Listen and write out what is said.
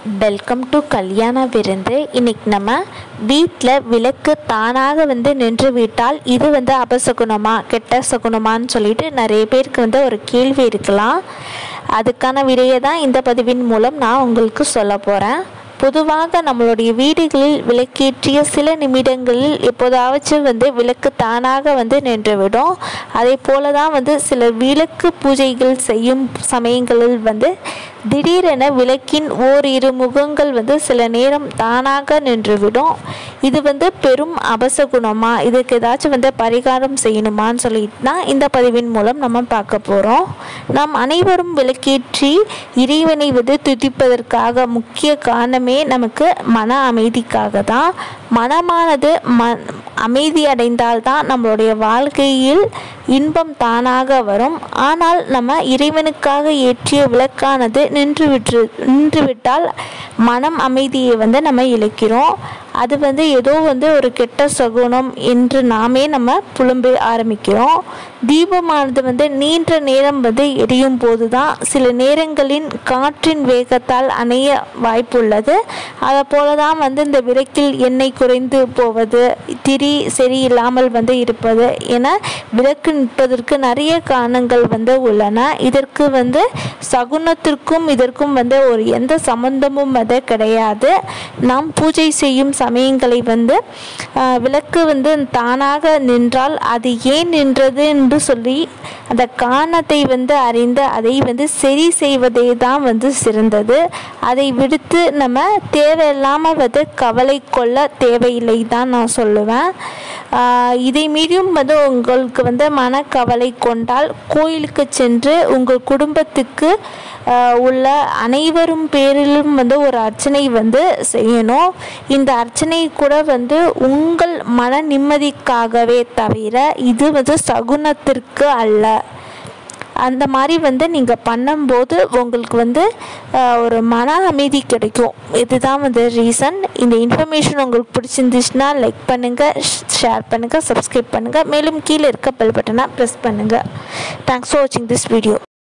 welcome to கல்யாண விருந்து இன்னைக்கு நம்ம வீட்டில் விளக்கு தானாக வந்து நின்று விட்டால் இது வந்து அபசகுணமா கெட்ட சகுனமான்னு சொல்லிட்டு நிறைய பேருக்கு வந்து ஒரு கேள்வி இருக்கலாம் அதுக்கான விடையை தான் இந்த பதிவின் மூலம் நான் உங்களுக்கு சொல்ல போகிறேன் பொதுவாக நம்மளுடைய வீடுகளில் விளக்கேற்றிய சில நிமிடங்களில் எப்போதாச்சும் வந்து விளக்கு தானாக வந்து நின்றுவிடும் அதே போல தான் வந்து சில விளக்கு பூஜைகள் செய்யும் சமயங்களில் வந்து திடீரென விளக்கின் ஓரிரு முகங்கள் வந்து சில நேரம் தானாக நின்றுவிடும் இது வந்து பெரும் அபசகுணமா இதுக்கு ஏதாச்சும் வந்து பரிகாரம் செய்யணுமான்னு சொல்லிட்டு தான் இந்த பதிவின் மூலம் நம்ம பார்க்க போகிறோம் நாம் அனைவரும் விளக்கேற்றி இறைவனை வந்து துதிப்பதற்காக முக்கிய காரணமே நமக்கு மன அமைதிக்காக தான் மனமானது ம அமைதி அடைந்தால்தான் நம்மளுடைய வாழ்க்கையில் இன்பம் தானாக வரும் ஆனால் நம்ம இறைவனுக்காக ஏற்றிய விளக்கானது நின்று விட்டு நின்றுவிட்டால் மனம் அமைதியை வந்து நம்ம இழக்கிறோம் அது வந்து ஏதோ வந்து ஒரு கெட்ட சகுனம் என்று நாமே நம்ம புலம்ப ஆரம்பிக்கிறோம் தீபமானது வந்து நீண்ட நேரம் வந்து எரியும் போது தான் சில நேரங்களின் காற்றின் வேகத்தால் அணைய வாய்ப்புள்ளது அதை போல தான் வந்து இந்த விளக்கில் எண்ணெய் குறைந்து போவது திரி சரியில்லாமல் வந்து இருப்பது என விளக்கு நிற்பதற்கு நிறைய காரணங்கள் வந்து உள்ளன இதற்கு வந்து சகுனத்திற்கும் இதற்கும் வந்து ஒரு எந்த சம்பந்தமும் வந்து கிடையாது நாம் பூஜை செய்யும் சமயங்களை வந்து ஆஹ், விளக்கு வந்து தானாக நின்றால் அது ஏன் நின்றது என்று சொல்லி அந்த காரணத்தை வந்து அறிந்து அதை வந்து சரி செய்வதே தான் வந்து சிறந்தது அதை விடுத்து நம்ம தேவையில்லாமல் வந்து கவலை கொள்ள தேவையில்லை தான் நான் சொல்லுவேன் ஆஹ், இதை மீறியும் வந்து உங்களுக்கு வந்து மனக்கவலை கொண்டால் கோயிலுக்கு சென்று உங்கள் குடும்பத்துக்கு ஆஹ், உள்ள அனைவரும் பேரிலும் வந்து ஒரு அர்ச்சனை வந்து செய்யணும் இந்த அர்ச்சனை கூட வந்து உங்கள் மன நிம்மதிக்காகவே தவிர இது வந்து சகுனத்திற்கு அல்ல அந்த மாதிரி வந்து நீங்கள் பண்ணும்போது உங்களுக்கு வந்து ஆஹ், ஒரு மன அமைதி கிடைக்கும் இதுதான் வந்து ரீசன் இந்த இன்ஃபர்மேஷன் உங்களுக்கு பிடிச்சிருந்துச்சுன்னா லைக் பண்ணுங்கள் ஷேர் பண்ணுங்கள் சப்ஸ்கிரைப் பண்ணுங்கள் மேலும் கீழே இருக்க பெல் பட்டனை ப்ரெஸ் பண்ணுங்கள் தேங்க்ஸ் ஃபார் வாட்சிங் திஸ் வீடியோ